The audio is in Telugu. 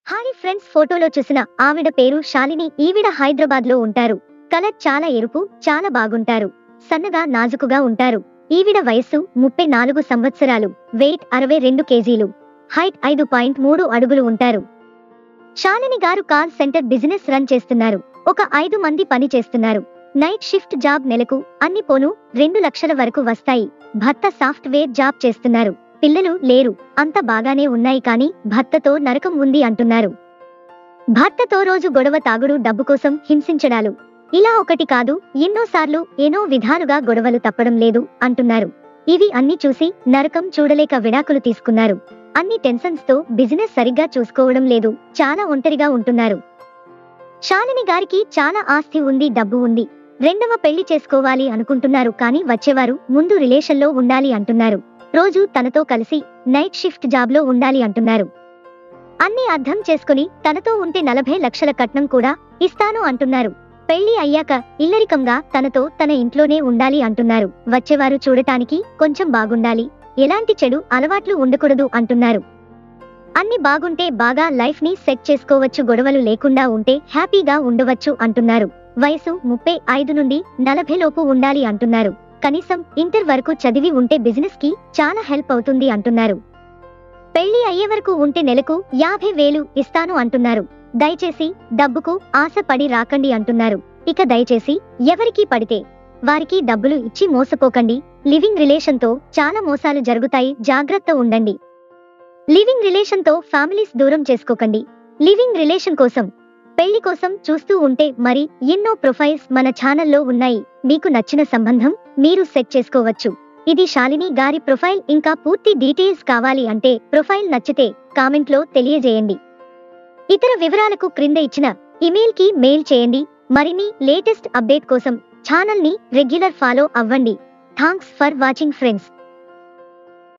హాయ్ ఫ్రెండ్స్ ఫోటోలో చూసిన ఆవిడ పేరు శాలిని ఈవిడ హైదరాబాద్ లో ఉంటారు కలర్ చాలా ఎరుపు చాలా బాగుంటారు సన్నగా నాజుకుగా ఉంటారు ఈవిడ వయస్సు ముప్పై నాలుగు సంవత్సరాలు వెయిట్ అరవై రెండు కేజీలు హైట్ ఐదు పాయింట్ మూడు అడుగులు ఉంటారు శాలిని గారు కాల్ సెంటర్ బిజినెస్ రన్ చేస్తున్నారు ఒక ఐదు మంది పని చేస్తున్నారు నైట్ షిఫ్ట్ జాబ్ నెలకు అన్ని పోను రెండు లక్షల వరకు వస్తాయి భర్త సాఫ్ట్వేర్ జాబ్ చేస్తున్నారు పిల్లలు లేరు అంత బాగానే ఉన్నాయి కానీ భర్తతో నరకం ఉంది అంటున్నారు భర్తతో రోజు గొడవ తాగుడు డబ్బు కోసం హింసించడాలు ఇలా ఒకటి కాదు ఎన్నోసార్లు ఎన్నో విధాలుగా గొడవలు తప్పడం లేదు అంటున్నారు ఇవి అన్ని చూసి నరకం చూడలేక విడాకులు తీసుకున్నారు అన్ని టెన్షన్స్ తో బిజినెస్ సరిగ్గా చూసుకోవడం లేదు చాలా ఒంటరిగా ఉంటున్నారు శాలిని గారికి చాలా ఆస్తి ఉంది డబ్బు ఉంది రెండవ పెళ్లి చేసుకోవాలి అనుకుంటున్నారు కానీ వచ్చేవారు ముందు రిలేషన్లో ఉండాలి అంటున్నారు రోజు తనతో కలిసి నైట్ షిఫ్ట్ జాబ్లో ఉండాలి అంటున్నారు అన్ని అర్థం చేసుకుని తనతో ఉంటే నలభై లక్షల కట్నం కూడా ఇస్తాను అంటున్నారు పెళ్లి అయ్యాక ఇల్లరికంగా తనతో తన ఇంట్లోనే ఉండాలి అంటున్నారు వచ్చేవారు చూడటానికి కొంచెం బాగుండాలి ఎలాంటి చెడు అలవాట్లు ఉండకూడదు అంటున్నారు అన్ని బాగుంటే బాగా లైఫ్ ని సెట్ చేసుకోవచ్చు గొడవలు లేకుండా ఉంటే హ్యాపీగా ఉండవచ్చు అంటున్నారు వయసు ముప్పై ఐదు నుండి నలభై లోపు ఉండాలి అంటున్నారు కనీసం ఇంటర్ వరకు చదివి ఉంటే బిజినెస్ కి చాలా హెల్ప్ అవుతుంది అంటున్నారు పెళ్లి అయ్యే వరకు ఉంటే నెలకు యాభై వేలు ఇస్తాను అంటున్నారు దయచేసి డబ్బుకు ఆశపడి రాకండి అంటున్నారు ఇక దయచేసి ఎవరికి పడితే వారికి డబ్బులు ఇచ్చి మోసపోకండి లివింగ్ రిలేషన్ తో చాలా మోసాలు జరుగుతాయి జాగ్రత్త ఉండండి లివింగ్ రిలేషన్ తో ఫ్యామిలీస్ దూరం చేసుకోకండి లివింగ్ రిలేషన్ కోసం పెళ్లి కోసం చూస్తూ ఉంటే మరి ఎన్నో ప్రొఫైల్స్ మన ఛానల్లో ఉన్నాయి మీకు నచ్చిన సంబంధం మీరు సెట్ చేసుకోవచ్చు ఇది శాలిని గారి ప్రొఫైల్ ఇంకా పూర్తి డీటెయిల్స్ కావాలి అంటే ప్రొఫైల్ నచ్చితే కామెంట్ లో తెలియజేయండి ఇతర వివరాలకు క్రింద ఇచ్చిన ఇమెయిల్ కి మెయిల్ చేయండి మరిన్ని లేటెస్ట్ అప్డేట్ కోసం ఛానల్ ని రెగ్యులర్ ఫాలో అవ్వండి థాంక్స్ ఫర్ వాచింగ్ ఫ్రెండ్స్